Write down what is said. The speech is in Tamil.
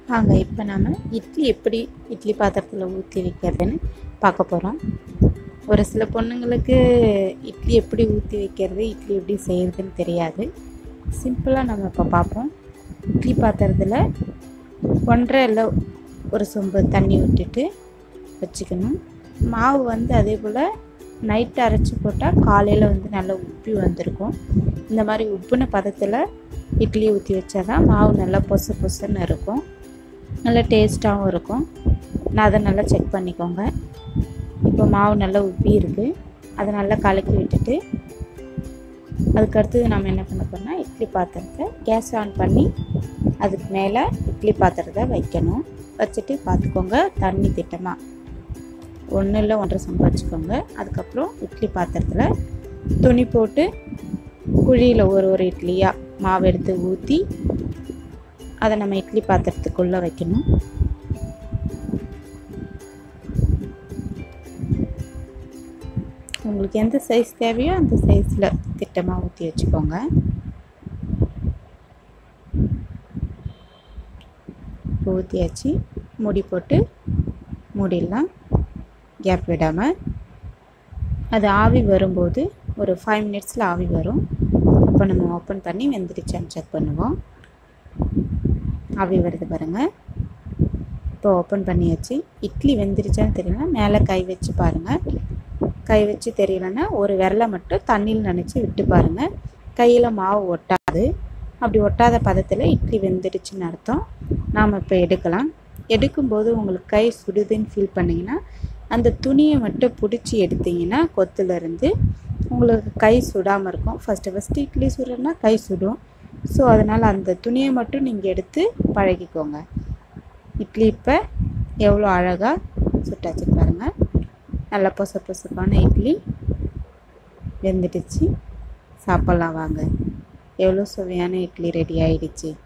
வாங்க இப்போ நாம் இட்லி எப்படி இட்லி பாத்திரத்தில் ஊற்றி வைக்கிறதுன்னு பார்க்க போகிறோம் ஒரு சில பொண்ணுங்களுக்கு இட்லி எப்படி ஊற்றி வைக்கிறது இட்லி எப்படி செய்கிறதுன்னு தெரியாது சிம்பிளாக நம்ம இப்போ பார்ப்போம் இட்லி பாத்திரத்தில் ஒன்றரை இல்லை ஒரு சொம்பு தண்ணி விட்டுட்டு வச்சுக்கணும் மாவு வந்து அதே போல் நைட்டு அரைச்சி போட்டால் காலையில் வந்து நல்லா உப்பி வந்திருக்கும் இந்த மாதிரி உப்புன பதத்தில் இட்லி ஊற்றி வச்சா தான் மாவு நல்லா பொசு பொசுன்னு இருக்கும் நல்லா டேஸ்ட்டாகவும் இருக்கும் நான் அதை நல்லா செக் பண்ணிக்கோங்க இப்போ மாவு நல்லா உப்பி இருக்குது அதை நல்லா கலக்கி விட்டுட்டு அதுக்கடுத்தது நம்ம என்ன பண்ண போகிறோம்னா இட்லி பாத்திரத்தை கேஸ் ஆன் பண்ணி அதுக்கு மேலே இட்லி பாத்திரத்தை வைக்கணும் வச்சுட்டு பார்த்துக்கோங்க தண்ணி திட்டமாக ஒன்று இல்லை ஒன்றரை சம்பா வச்சுக்கோங்க அதுக்கப்புறம் இட்லி பாத்திரத்தில் துணி போட்டு குழியில் ஒரு ஒரு இட்லியாக மாவு எடுத்து ஊற்றி அதை நம்ம இட்லி பாத்திரத்துக்குள்ளே வைக்கணும் உங்களுக்கு எந்த சைஸ் தேவையோ அந்த சைஸில் திட்டமாக ஊற்றி வச்சுக்கோங்க ஊற்றியாச்சு மூடி போட்டு மூடிடலாம் கேப் விடாமல் அது ஆவி வரும்போது ஒரு ஃபைவ் மினிட்ஸில் ஆவி வரும் அப்போ நம்ம ஓப்பன் பண்ணி வெந்துடுச்சான்னு செக் பண்ணுவோம் ஆவி வருது பாருங்கள் இப்போ ஓப்பன் பண்ணியாச்சு இட்லி வெந்துருச்சான்னு தெரியல மேலே கை வச்சு பாருங்கள் கை வச்சு தெரியலன்னா ஒரு விரலை மட்டும் தண்ணியில் நினச்சி விட்டு பாருங்கள் கையில் மாவு ஒட்டாது அப்படி ஒட்டாத பதத்தில் இட்லி வெந்துடுச்சுன்னு அர்த்தம் நாம் இப்போ எடுக்கலாம் எடுக்கும்போது உங்களுக்கு கை சுடுதுன்னு ஃபீல் பண்ணிங்கன்னா அந்த துணியை மட்டும் பிடிச்சி எடுத்தீங்கன்னா கொத்துலேருந்து உங்களுக்கு கை சுடாமல் இருக்கும் ஃபஸ்ட்டு ஃபஸ்ட்டு இட்லி சுடுறதுனா கை சுடும் ஸோ அதனால் அந்த துணியை மட்டும் நீங்கள் எடுத்து பழகிக்கோங்க இட்லி இப்போ எவ்வளோ அழகாக சுட்டாச்சு பாருங்கள் நல்லா பொச பொசப்பான இட்லி வெந்துடுச்சு சாப்பிட்லாம் வாங்க எவ்வளோ சுவையான இட்லி ரெடி ஆயிடுச்சு